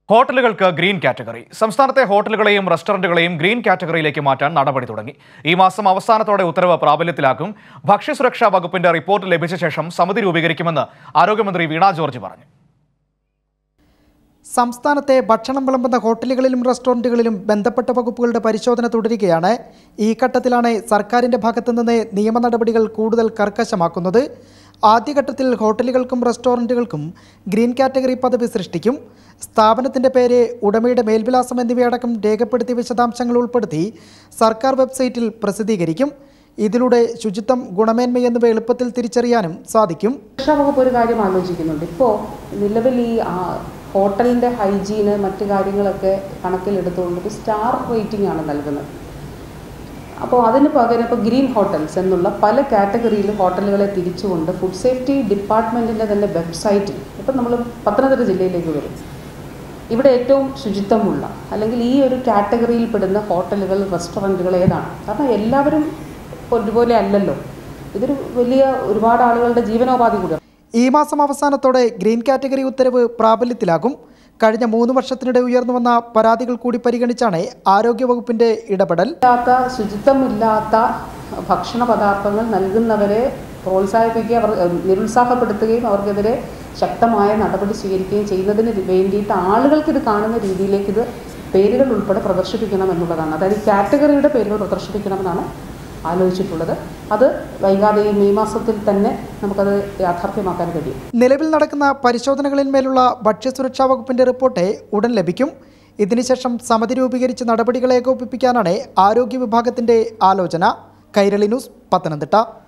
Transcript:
ഹോട്ടലുകൾക്ക് green category സംസ്ഥാനത്തെ ഹോട്ടലുകളെയും റെസ്റ്റോറന്റുകളെയും green കാറ്റഗറിയിലേക്ക് മാറ്റാൻ നടപടി തുടങ്ങി ഈ മാസം അവസാനത്തോടെ ഉത്തരവ് പ്രാബല്യത്തിലാക്കും ഭക്ഷ്യസുരക്ഷാ വകുപ്പിന്റെ റിപ്പോർട്ട് ലഭിച്ച ശേഷം സമിതി രൂപീകരിക്കുമെന്ന് ആരോഗ്യമന്ത്രി വീണ ജോർജ് പറഞ്ഞു സംസ്ഥാനത്തെ ഭക്ഷണം വിളമ്പുന്ന ഹോട്ടലുകളിലും റെസ്റ്റോറൻറ്റുകളിലും ബന്ധപ്പെട്ട വകുപ്പുകളുടെ പരിശോധന തുടരുകയാണ് ഈ ഘട്ടത്തിലാണ് സർക്കാരിൻ്റെ ഭാഗത്തു നിന്ന് നിയമ നടപടികൾ കൂടുതൽ കർക്കശമാക്കുന്നത് ആദ്യഘട്ടത്തിൽ ഹോട്ടലുകൾക്കും റെസ്റ്റോറൻറ്റുകൾക്കും ഗ്രീൻ കാറ്റഗറി പദവി സൃഷ്ടിക്കും സ്ഥാപനത്തിൻ്റെ പേര് ഉടമയുടെ മേൽവിലാസം എന്നിവയടക്കം രേഖപ്പെടുത്തിയ വിശദാംശങ്ങൾ ഉൾപ്പെടുത്തി സർക്കാർ വെബ്സൈറ്റിൽ പ്രസിദ്ധീകരിക്കും ഇതിലൂടെ ശുചിത്വം ഗുണമേന്മ എന്നിവ എളുപ്പത്തിൽ തിരിച്ചറിയാനും സാധിക്കും സുരക്ഷാ വകുപ്പ് ഒരു കാര്യം ആലോചിക്കുന്നുണ്ട് ഇപ്പോൾ നിലവിൽ ഈ ആ, ഹോട്ടലിൻ്റെ ഹൈജീന് മറ്റു കാര്യങ്ങളൊക്കെ കണക്കിലെടുത്തുകൊണ്ട് ഒരു സ്റ്റാർ റേറ്റിംഗ് ആണ് നൽകുന്നത് അപ്പോൾ അതിന് പകരം ഇപ്പോൾ ഗ്രീൻ ഹോട്ടൽസ് എന്നുള്ള പല കാറ്റഗറിയിൽ ഹോട്ടലുകളെ തിരിച്ചുകൊണ്ട് ഫുഡ് സേഫ്റ്റി ഡിപ്പാർട്ട്മെൻറ്റിൻ്റെ തന്നെ വെബ്സൈറ്റിൽ ഇപ്പം നമ്മൾ പത്തനംതിട്ട ജില്ലയിലേക്ക് വരും ഇവിടെ ഏറ്റവും ശുചിത്വമുള്ള അല്ലെങ്കിൽ ഈ ഒരു കാറ്റഗറിയിൽ പെടുന്ന ഹോട്ടലുകൾ റെസ്റ്റോറൻറ്റുകൾ ഏതാണ് കാരണം എല്ലാവരും ഒരുപോലെ അല്ലല്ലോ ഇതൊരു വലിയ ഒരുപാട് ആളുകളുടെ ജീവനോപാധി കൂടിയാണ് ഈ മാസം അവസാനത്തോടെ ഗ്രീൻ കാറ്റഗറി ഉത്തരവ് പ്രാബല്യത്തിലാകും കഴിഞ്ഞ മൂന്ന് വർഷത്തിനിടെ ഉയർന്നു വന്ന പരാതികൾ കൂടി പരിഗണിച്ചാണ് ആരോഗ്യവകുപ്പിന്റെ ഇടപെടൽ ഇല്ലാത്ത ശുചിത്വമില്ലാത്ത ഭക്ഷണ പദാർത്ഥങ്ങൾ നൽകുന്നവരെ പ്രോത്സാഹിപ്പിക്കുക അവർ നിരുത്സാഹപ്പെടുത്തുകയും അവർക്കെതിരെ ശക്തമായ നടപടി സ്വീകരിക്കുകയും ചെയ്യുന്നതിന് വേണ്ടിയിട്ട് ആളുകൾക്ക് ഇത് കാണുന്ന രീതിയിലേക്ക് ഇത് പേരുകൾ ഉൾപ്പെടെ പ്രദർശിപ്പിക്കണം എന്നുള്ളതാണ് അതായത് കാറ്റഗറിയുടെ പേരുകൾ പ്രദർശിപ്പിക്കണമെന്നാണ് ആലോചിച്ചിട്ടുള്ളത് അത് വൈകാതെ ഈ മെയ് മാസത്തിൽ തന്നെ നമുക്കത് യാഥാർത്ഥ്യമാക്കാൻ കഴിയും നിലവിൽ നടക്കുന്ന പരിശോധനകളിന്മേലുള്ള ഭക്ഷ്യസുരക്ഷാ വകുപ്പിന്റെ റിപ്പോർട്ട് ഉടൻ ലഭിക്കും ഇതിനുശേഷം സമിതി രൂപീകരിച്ച് നടപടികൾ ഏകോപിപ്പിക്കാനാണ് ആരോഗ്യ വിഭാഗത്തിന്റെ ആലോചന കൈരളി ന്യൂസ് പത്തനംതിട്ട